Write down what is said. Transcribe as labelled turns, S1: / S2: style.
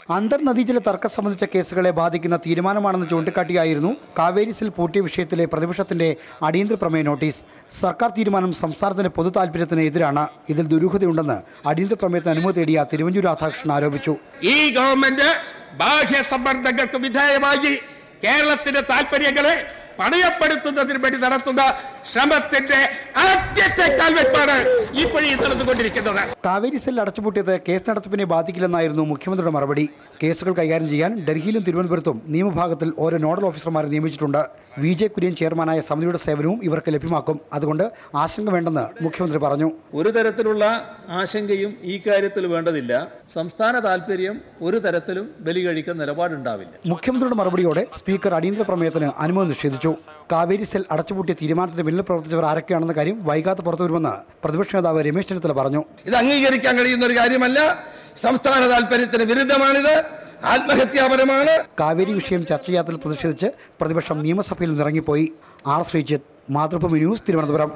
S1: അന്തർനദീജല തർക്കം സംബന്ധിച്ച കേസുകളെ ബാധിക്കുന്ന തീരുമാനമാണെന്ന് ചൂണ്ടിക്കാട്ടിയായിരുന്നു കാവേരി സെൽ പൂട്ടിയ വിഷയത്തിലെ പ്രതിപക്ഷത്തിന്റെ അടിയന്തര പ്രമേയ നോട്ടീസ് സർക്കാർ തീരുമാനം സംസ്ഥാനത്തിന്റെ പൊതു താൽപര്യത്തിന് എതിരാണ് ഇതിൽ ദുരൂഹതയുണ്ടെന്ന് അടിയന്തര പ്രമേയത്തിന് അനുമതി തേടിയ തിരുവഞ്ചൂർ രാധാകൃഷ്ണൻ ആരോപിച്ചു
S2: ഈ ഗവൺമെന്റ് ബാഹ്യ സമ്മർദ്ദങ്ങൾക്ക് വിധേയമായി കേരളത്തിന്റെ താല്പര്യങ്ങളെ പണയപ്പെടുത്തുന്നതിന് വേണ്ടി നടത്തുന്ന ശ്രമത്തിന്റെ ആദ്യത്തെ കാൽവെപ്പാണ് ഇപ്പോഴീ നടന്നുകൊണ്ടിരിക്കുന്നത്
S1: കാവേരി സെൽ അടച്ചുപൂട്ടിയത് കേസ് നടത്തിപ്പിനെ ബാധിക്കില്ലെന്നായിരുന്നു മുഖ്യമന്ത്രിയുടെ മറുപടി കേസുകൾ കൈകാര്യം ചെയ്യാൻ ഡൽഹിയിലും തിരുവനന്തപുരത്തും നിയമവിഭാഗത്തിൽ ഓരോ നോഡൽ ഓഫീസർമാരെ നിയമിച്ചിട്ടുണ്ട് വി ജെ കുര്യൻ ചെയർമാനായ സമിതിയുടെ സേവനവും ഇവർക്ക് ലഭ്യമാക്കും അതുകൊണ്ട് ആശങ്ക വേണ്ടെന്ന് മുഖ്യമന്ത്രി പറഞ്ഞു
S3: ഒരു തരത്തിലുള്ള ആശങ്കയും ഈ കാര്യത്തിൽ വേണ്ടതില്ല സംസ്ഥാന താല്പര്യം ഒരു തരത്തിലും ബലി കഴിക്കുന്ന നിലപാടുണ്ടാവില്ല
S1: മുഖ്യമന്ത്രിയുടെ മറുപടിയോടെ സ്പീക്കർ അടിയന്തര പ്രമേയത്തിന് അനുമതി നിഷേധിച്ചു കാവേരി സെൽ അടച്ചുപൂട്ടിയ തീരുമാനത്തിന് പിന്നിൽ പ്രവർത്തിച്ചവർ ആരൊക്കെയാണെന്ന കാര്യം വൈകാതെ പുറത്തുവരുമെന്ന് പ്രതിപക്ഷ നേതാവ് രമേശ് ചെന്നിത്തല പറഞ്ഞു
S4: ഇത് അംഗീകരിക്കാൻ കഴിയുന്ന ഒരു കാര്യമല്ല സംസ്ഥാന താല്പര്യത്തിന് വിരുദ്ധമാണിത് ആത്മഹത്യാപരമാണ്
S1: കാവേരി വിഷയം ചർച്ച ചെയ്യാത്തതിൽ പ്രതിഷേധിച്ച് പ്രതിപക്ഷം നിയമസഭയിൽ നിന്നിറങ്ങിപ്പോയി ആർ ശ്രീജിത്ത് മാതൃഭൂമി ന്യൂസ് തിരുവനന്തപുരം